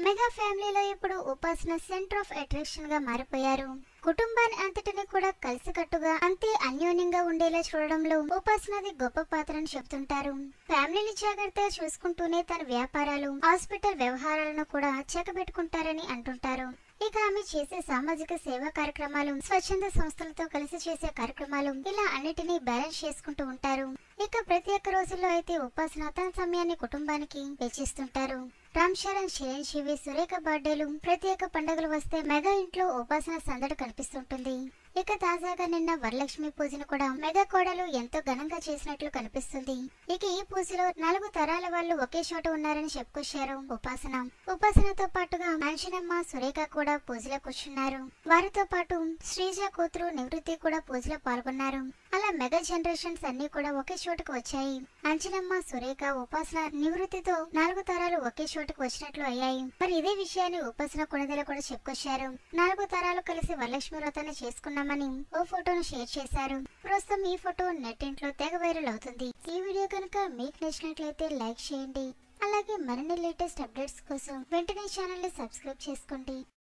mega ఫ్యామిలీలో ఇప్పుడు ఉపాసన సెంటర్ ఆఫ్ అట్రాక్షన్ గా మారిపోయారు కుటుంబాన్ని అంతటిని కూడా కలిసికట్టుగా అంతే అన్యోన్యంగా ఉండేలా చూడడంలో ఉపాసనది గొప్ప పాత్రని చెప్తుంటారు ఫ్యామిలీని జాగ్రత్తగా చూసుకుంటూనే తన వ్యాపారాలు హాస్పిటల్ వ్యవహారాలను కూడా చెక్కబెట్టుకుంటారని అంటుంటారు ఇక ఆమె చేసే సామాజిక సేవా కార్యక్రమాలు స్వచ్ఛంద సంస్థలతో కలిసి చేసే కార్యక్రమాలు ఇలా అన్నిటినీ బ్యాలెన్స్ చేసుకుంటూ ఉంటారు ఇక ప్రతి ఒక్క రోజుల్లో అయితే ఉపాసన తన సమయాన్ని కుటుంబానికి వెచ్చిస్తుంటారు రామ్ చరణ్ చిరంజీవి సురేఖ బర్త్డేలు ప్రత్యేక పండుగలు వస్తే మెగా ఇంట్లో ఉపాసన సందడి కనిపిస్తుంటుంది ఇక తాజాగా నిన్న వరలక్ష్మి పూజను కూడా మెగా కోడలు ఎంతో ఘనంగా చేసినట్లు కనిపిస్తుంది ఇక ఈ పూజలో నాలుగు తరాల వాళ్ళు ఒకే చోట ఉన్నారని చెప్పుకొచ్చారు ఉపాసన ఉపాసనతో పాటుగా అంజనమ్మ సురేఖ కూడా పూజలో కూర్చున్నారు వారితో పాటు శ్రీజ కూతురు నివృత్తి కూడా పూజలో పాల్గొన్నారు అలా మెగా జనరేషన్స్ అన్ని కూడా ఒకే చోటుకు వచ్చాయి అంజనమ్మ సురేఖ ఉపాసన నివృత్తితో నాలుగు తరాలు ఒకే చోటుకు వచ్చినట్లు అయ్యాయి మరి ఇదే విషయాన్ని ఉపాసన కొనదల కూడా చెప్పుకొచ్చారు నాలుగు తరాలు కలిసి వరలక్ష్మి వ్రతాన్ని చేసుకున్నామని ఓ ఫోటోను షేర్ చేశారు ప్రస్తుతం ఈ ఫోటో నెట్టింట్లో తెగ వైరల్ అవుతుంది ఈ వీడియో కనుక మీకు నచ్చినట్లయితే లైక్ చేయండి అలాగే మరిన్ని లేటెస్ట్ అప్డేట్స్ కోసం వెంటనే ఛానల్ ని సబ్స్క్రైబ్ చేసుకోండి